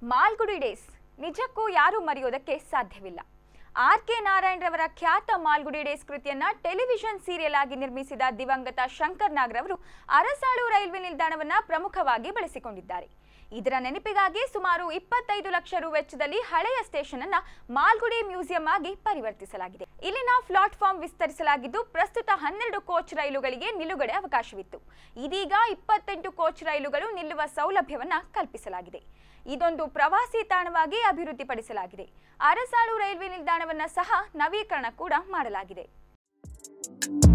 Malgudi days ನಿಜಕ್ಕೂ ಯಾರೂ ಮರೆಯೋದಕ್ಕೆ ಸಾಧ್ಯವಿಲ್ಲ ಆರ್ ಕೆ ನಾರಾಯಣರವರ ಖ್ಯಾತ ಮಾಲ್ಗುಡಿ ಡೇಸ್ ಕೃತಿಯನ್ನ ಟೆಲಿವಿಷನ್ ಸೀರಿಯಲ್ ಆಗಿ ನಿರ್ಮಿಸಿದ ದಿವಂಗತ ಶಂಕರ್ ನಾಗ್ ರವರು ಅರಸಾಳು ರೈಲ್ವೆ ನಿಲ್ದಾಣವನ್ನ ಪ್ರಮುಖವಾಗಿ ಬಳಸಿಕೊಂಡಿದ್ದಾರೆ ಇದರ ನೆನಪಿಗಾಗಿ ಸುಮಾರು ಇಪ್ಪತ್ತೈದು ಲಕ್ಷ ರು ವೆಚ್ಚದಲ್ಲಿ ಹಳೆಯ ಸ್ಟೇಷನ್ ಅನ್ನ ಮಾಲ್ಗುಡಿ ಮ್ಯೂಸಿಯಂ ಆಗಿ ಪರಿವರ್ತಿಸಲಾಗಿದೆ ಇಲ್ಲಿನ ಪ್ಲಾಟ್ಫಾರ್ಮ್ ವಿಸ್ತರಿಸಲಾಗಿದ್ದು ಪ್ರಸ್ತುತ ಹನ್ನೆರಡು ಕೋಚ್ ರೈಲುಗಳಿಗೆ ನಿಲುಗಡೆ ಅವಕಾಶವಿತ್ತು ಇದೀಗ ಇಪ್ಪತ್ತೆಂಟು ಕೋಚ್ ರೈಲುಗಳು ನಿಲ್ಲುವ ಸೌಲಭ್ಯವನ್ನ ಕಲ್ಪಿಸಲಾಗಿದೆ ಇದೊಂದು ಪ್ರವಾಸಿ ತಾಣವಾಗಿ ಅಭಿವೃದ್ಧಿಪಡಿಸಲಾಗಿದೆ ಅರಸಾಳು ರೈಲ್ವೆ ನಿಲ್ದಾಣವನ್ನ ಸಹ ನವೀಕರಣ ಕೂಡ ಮಾಡಲಾಗಿದೆ